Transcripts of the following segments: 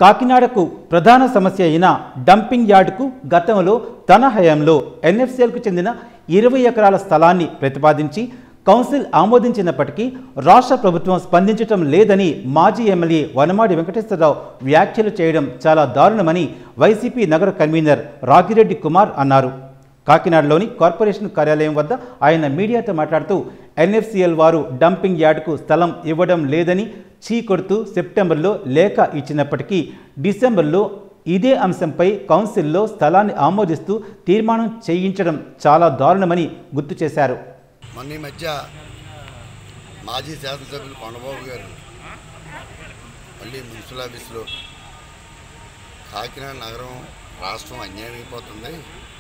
కాకినాడకు ప్రధాన సమస్య అయిన డంపింగ్ యార్డుకు గతంలో తన హయాంలో ఎన్ఎఫ్సిఎల్కు చెందిన ఇరవై ఎకరాల స్థలాన్ని ప్రతిపాదించి కౌన్సిల్ ఆమోదించినప్పటికీ రాష్ట్ర ప్రభుత్వం స్పందించటం లేదని మాజీ ఎమ్మెల్యే వనమాడి వెంకటేశ్వరరావు వ్యాఖ్యలు చేయడం చాలా దారుణమని వైసీపీ నగర కన్వీనర్ రాగిరెడ్డి కుమార్ అన్నారు కాకినాడలోని కార్పొరేషన్ కార్యాలయం వద్ద ఆయన మీడియాతో మాట్లాడుతూ ఎన్ఎఫ్సిఎల్ వారు డంపింగ్ యార్డుకు స్థలం ఇవ్వడం లేదని చీ కొడుతూ సెప్టెంబర్లో లేఖ ఇచ్చినప్పటికీ డిసెంబర్లో ఇదే అంశంపై కౌన్సిల్లో స్థలాన్ని ఆమోదిస్తూ తీర్మానం చేయించడం చాలా దారుణమని గుర్తు చేశారు మొన్న ఈ మధ్య మాజీ శాసనసభ్యులు కొండబాబు గారు మళ్ళీ మున్సిపల్ ఆఫీస్లో కాకినాడ నగరం రాష్ట్రం అన్యాయం అయిపోతుంది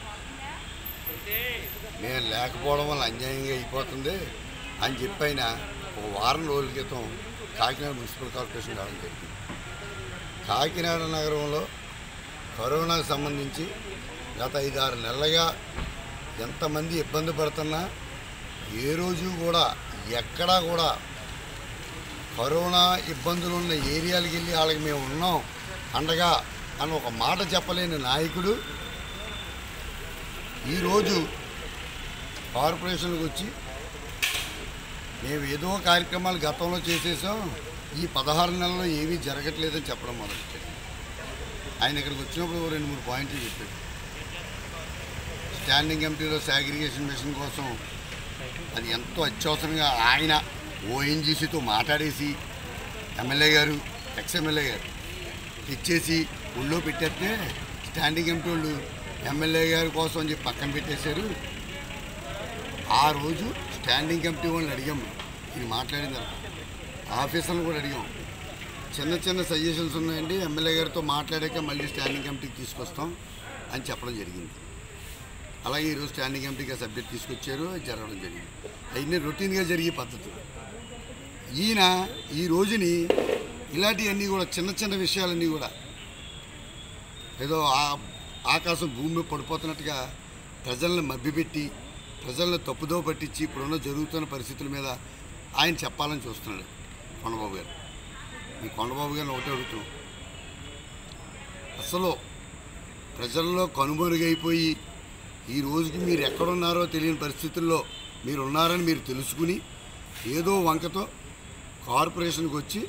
నేను లేకపోవడం వల్ల అన్యాయంగా అయిపోతుంది అని చెప్పి ఆయన ఒక వారం రోజుల క్రితం కాకినాడ మున్సిపల్ కార్పొరేషన్ రావడం జరిగింది కాకినాడ నగరంలో కరోనాకు సంబంధించి గత ఐదారు నెలలుగా ఎంతమంది ఇబ్బంది పడుతున్నా ఏ రోజు కూడా ఎక్కడా కూడా కరోనా ఇబ్బందులు ఉన్న ఏరియాలకు వెళ్ళి వాళ్ళకి మేము ఉన్నాం అండగా అని ఒక మాట చెప్పలేని నాయకుడు ఈరోజు కార్పొరేషన్కి వచ్చి మేము ఏదో కార్యక్రమాలు గతంలో చేసేసాం ఈ పదహారు నెలల్లో ఏమీ జరగట్లేదని చెప్పడం మొదలెట్టాడు ఆయన ఇక్కడికి వచ్చినప్పుడు ఓ రెండు మూడు పాయింట్లు చెప్పాడు స్టాండింగ్ కమిటీలో సాగ్రిగేషన్ మిషన్ కోసం అది ఎంతో అత్యవసరంగా ఆయన ఓఎన్జీసీతో మాట్లాడేసి ఎమ్మెల్యే గారు ఎక్స్ ఎమ్మెల్యే గారు ఇచ్చేసి ఊళ్ళో పెట్టేస్తే స్టాండింగ్ కమిటీ వాళ్ళు ఎమ్మెల్యే గారి కోసం అని చెప్పి పక్కన పెట్టేశారు ఆ రోజు స్టాండింగ్ కమిటీ వాళ్ళని అడిగాము ఇది మాట్లాడిన తర్వాత ఆఫీసర్లు కూడా అడిగాం చిన్న చిన్న సజెషన్స్ ఉన్నాయండి ఎమ్మెల్యే గారితో మాట్లాడాక మళ్ళీ స్టాండింగ్ కమిటీకి తీసుకొస్తాం అని చెప్పడం జరిగింది అలాగే ఈరోజు స్టాండింగ్ కమిటీగా సబ్జెక్ట్ తీసుకొచ్చారు అది జరగడం జరిగింది అవన్నీ రొటీన్గా జరిగే పద్ధతులు ఈయన ఈ రోజుని ఇలాంటివన్నీ కూడా చిన్న చిన్న విషయాలన్నీ కూడా ఏదో ఆ- ఆకాశం భూమి మీద పడిపోతున్నట్టుగా ప్రజలను మభ్యపెట్టి ప్రజలను తప్పుదో పట్టించి ఇప్పుడున్న జరుగుతున్న పరిస్థితుల మీద ఆయన చెప్పాలని చూస్తున్నాడు కొండబాబు గారు ఈ కొండబాబు గారిని ఒకటే అడుగుతున్నాం అసలు ప్రజల్లో కనుమరుగైపోయి ఈ రోజుకి మీరు ఎక్కడున్నారో తెలియని పరిస్థితుల్లో మీరు ఉన్నారని మీరు తెలుసుకుని ఏదో వంకతో కార్పొరేషన్కి వచ్చి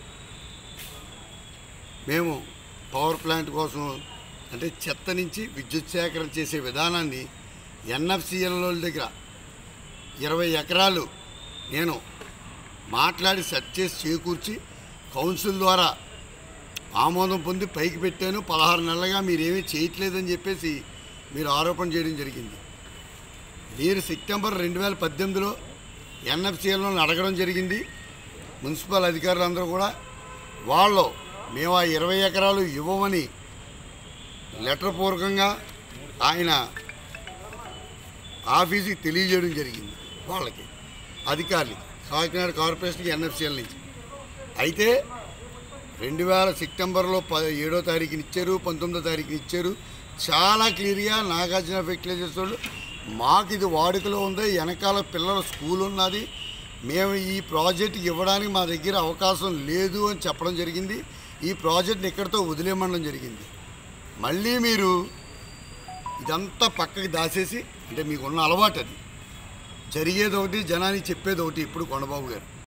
మేము పవర్ ప్లాంట్ కోసం అంటే చెత్త నుంచి విద్యుత్ సేకరణ చేసే విధానాన్ని ఎన్ఎఫ్సిఎల్ దగ్గర ఇరవై ఎకరాలు నేను మాట్లాడి సెట్ చేసి చేకూర్చి కౌన్సిల్ ద్వారా ఆమోదం పొంది పైకి పెట్టాను పదహారు నెలలుగా మీరేమీ చేయట్లేదని చెప్పేసి మీరు ఆరోపణ చేయడం జరిగింది మీరు సెప్టెంబర్ రెండు వేల పద్దెనిమిదిలో ఎన్ఎఫ్సిఎల్లో అడగడం జరిగింది మున్సిపల్ అధికారులందరూ కూడా వాళ్ళు మేము ఆ ఇరవై ఎకరాలు ఇవ్వమని లెటర్ పూర్వకంగా ఆయన ఆఫీస్కి తెలియజేయడం జరిగింది వాళ్ళకి అధికారులు కాకినాడ కార్పొరేషన్కి ఎన్ఎఫ్సిఎల్ నుంచి అయితే రెండు వేల సెప్టెంబర్లో ప ఏడో తారీఖుని ఇచ్చారు పంతొమ్మిదో తారీఖుని ఇచ్చారు చాలా క్లియర్గా నాగార్జున ఫెర్టిలైజర్స్ వాళ్ళు మాకు ఇది వాడుకలో ఉంది వెనకాల పిల్లల స్కూల్ ఉన్నది మేము ఈ ప్రాజెక్ట్ ఇవ్వడానికి మా దగ్గర అవకాశం లేదు అని చెప్పడం జరిగింది ఈ ప్రాజెక్ట్ని ఇక్కడితో వదిలేయమనడం జరిగింది మళ్ళీ మీరు ఇదంతా పక్కకి దాచేసి అంటే మీకున్న అలవాటు అది జరిగేది ఒకటి జనానికి చెప్పేది ఒకటి ఇప్పుడు కొండబాబు గారు